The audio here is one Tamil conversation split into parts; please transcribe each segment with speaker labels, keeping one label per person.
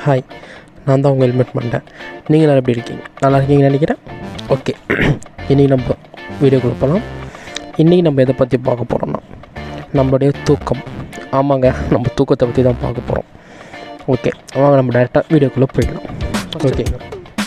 Speaker 1: ஹாய் நான் தான் உங்கள் ஹெல்மெட் பண்ணிட்டேன் நீங்கள் எல்லாரும் எப்படி இருக்கீங்க நல்லா இருக்கீங்கன்னு நினைக்கிறேன் ஓகே இன்றைக்கி நம்ம வீடியோக்குள்ள போகலாம் இன்றைக்கி நம்ம எதை பற்றி பார்க்க போகிறோம்னா நம்மளுடைய தூக்கம் ஆமாங்க நம்ம தூக்கத்தை பற்றி தான் பார்க்க போகிறோம் ஓகே வாங்க நம்ம டேரெக்டாக வீடியோக்குள்ளே போயிடலாம் ஓகேங்க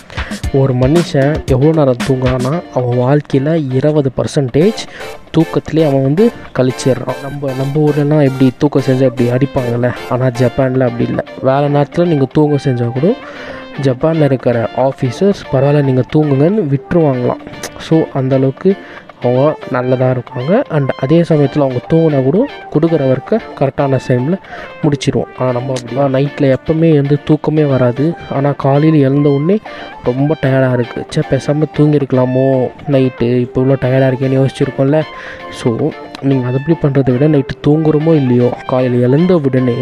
Speaker 1: ஒரு மனுஷன் எவ்வளோ நேரம் தூங்குறான்னா அவன் வாழ்க்கையில் இருபது பர்சன்டேஜ் தூக்கத்திலே அவன் வந்து கழிச்சிடுறான் நம்ம நம்ம ஊர்லலாம் எப்படி தூக்கம் செஞ்சால் இப்படி அடிப்பாங்கள்ல ஆனால் ஜப்பானில் அப்படி இல்லை வேலை நேரத்தில் நீங்கள் தூங்க செஞ்சால் கூட ஜப்பானில் இருக்கிற ஆஃபீஸர்ஸ் பரவாயில்ல நீங்கள் தூங்குங்கன்னு விட்டுருவாங்களாம் ஸோ அந்தளவுக்கு அவங்க நல்லதாக இருக்காங்க அண்ட் அதே சமயத்தில் அவங்க தூங்கினா கூட கொடுக்குற ஒர்க்கை கரெக்டான டைமில் முடிச்சிடுவோம் ஆனால் நம்ம அப்படிலாம் நைட்டில் எப்போவுமே வந்து தூக்கமே வராது ஆனால் காலையில் எழுந்த உடனே ரொம்ப டயர்டாக இருக்குது சே பேசாமல் தூங்கியிருக்கலாமோ நைட்டு இப்போ இவ்வளோ டயர்டாக இருக்கேன்னு யோசிச்சிருக்கோம்ல ஸோ நீங்கள் அது எப்படி பண்ணுறதை விட நைட்டு தூங்குறோமோ இல்லையோ காலையில் எழுந்த உடனே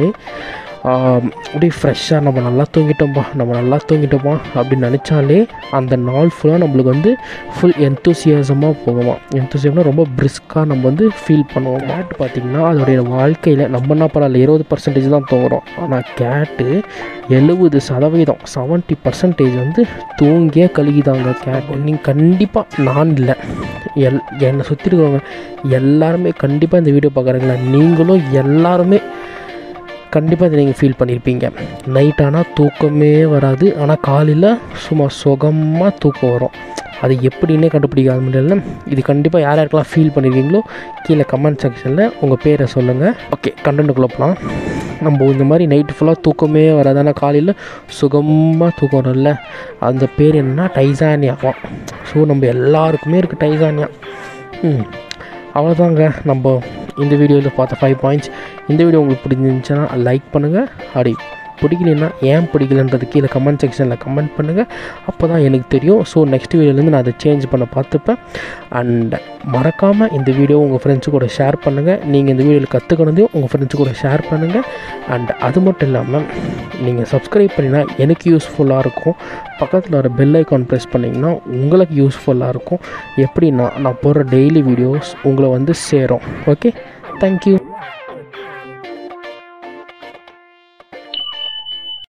Speaker 1: ஆம், அப்படியே ஃப்ரெஷ்ஷாக நம்ம நல்லா தூங்கிட்டோம்ப்பா நம்ம நல்லா தூங்கிட்டோமா அப்படின்னு நினச்சாலே அந்த நாள் ஃபுல்லாக நம்மளுக்கு வந்து ஃபுல் எந்தூசியாசமாக போகுமா எந்தூசியம்னா ரொம்ப பிரிஸ்காக நம்ம வந்து ஃபீல் பண்ணுவோம் கேட் பார்த்திங்கன்னா அதோடைய வாழ்க்கையில் நம்ம என்ன பரவாயில்ல இருபது பர்சன்டேஜ் தான் தூங்குறோம் ஆனால் கேட்டு எழுபது சதவீதம் செவன்ட்டி பர்சன்டேஜ் வந்து தூங்கியே கழுகிதாங்க கேட் நீங்கள் கண்டிப்பாக நான் இல்லை எல் என்னை சுற்றி இருக்கவங்க எல்லாருமே கண்டிப்பாக இந்த வீடியோ பார்க்குறீங்களா நீங்களும் எல்லாருமே கண்டிப்பாக இதை நீங்கள் ஃபீல் பண்ணியிருப்பீங்க நைட் ஆனால் தூக்கமே வராது ஆனால் காலையில் சும்மா சுகமாக தூக்கம் வரும் அது எப்படின்னே கண்டுபிடிக்காத முடியல இது கண்டிப்பாக யார் யாருக்கெல்லாம் ஃபீல் பண்ணியிருக்கீங்களோ கீழே கமெண்ட் செக்ஷனில் உங்கள் பேரை சொல்லுங்கள் ஓகே கண்டென்ட்டுக்குள்ளே போகலாம் நம்ம இந்த மாதிரி நைட்டு ஃபுல்லாக தூக்கமே வராது ஆனால் காலையில் சுகமாக தூக்கம் வரும்ல அந்த பேர் என்னன்னா டைசானியாவாம் ஸோ நம்ம எல்லாருக்குமே இருக்குது டைசானியா ம் அவ்வளோதாங்க நம்ம இந்த வீடியோவில் பார்த்த ஃபைவ் பாயிண்ட்ஸ் இந்த வீடியோ உங்களுக்கு பிடிச்சிருந்துச்சுன்னா லைக் பண்ணுங்கள் அப்படி பிடிக்கலன்னா ஏன் பிடிக்கலன்றது கீழே கமெண்ட் செக்ஷனில் கமெண்ட் பண்ணுங்கள் அப்போ தான் எனக்கு தெரியும் ஸோ நெக்ஸ்ட் வீடியோலேருந்து நான் அதை சேஞ்ச் பண்ண பார்த்துப்பேன் அண்ட் மறக்காமல் இந்த வீடியோ உங்கள் ஃப்ரெண்ட்ஸு கூட ஷேர் பண்ணுங்கள் நீங்கள் இந்த வீடியோவில் கற்றுக்கணுதையும் உங்கள் ஃப்ரெண்ட்ஸு கூட ஷேர் பண்ணுங்கள் அண்ட் அது மட்டும் இல்லாமல் நீங்கள் சப்ஸ்கிரைப் பண்ணினா எனக்கு யூஸ்ஃபுல்லாக இருக்கும் பக்கத்தில் வர பெல் ஐக்கான் ப்ரெஸ் பண்ணிங்கன்னா உங்களுக்கு யூஸ்ஃபுல்லாக இருக்கும் எப்படின்னா நான் போடுற டெய்லி வீடியோஸ் உங்களை வந்து சேரும் ஓகே தேங்க்யூ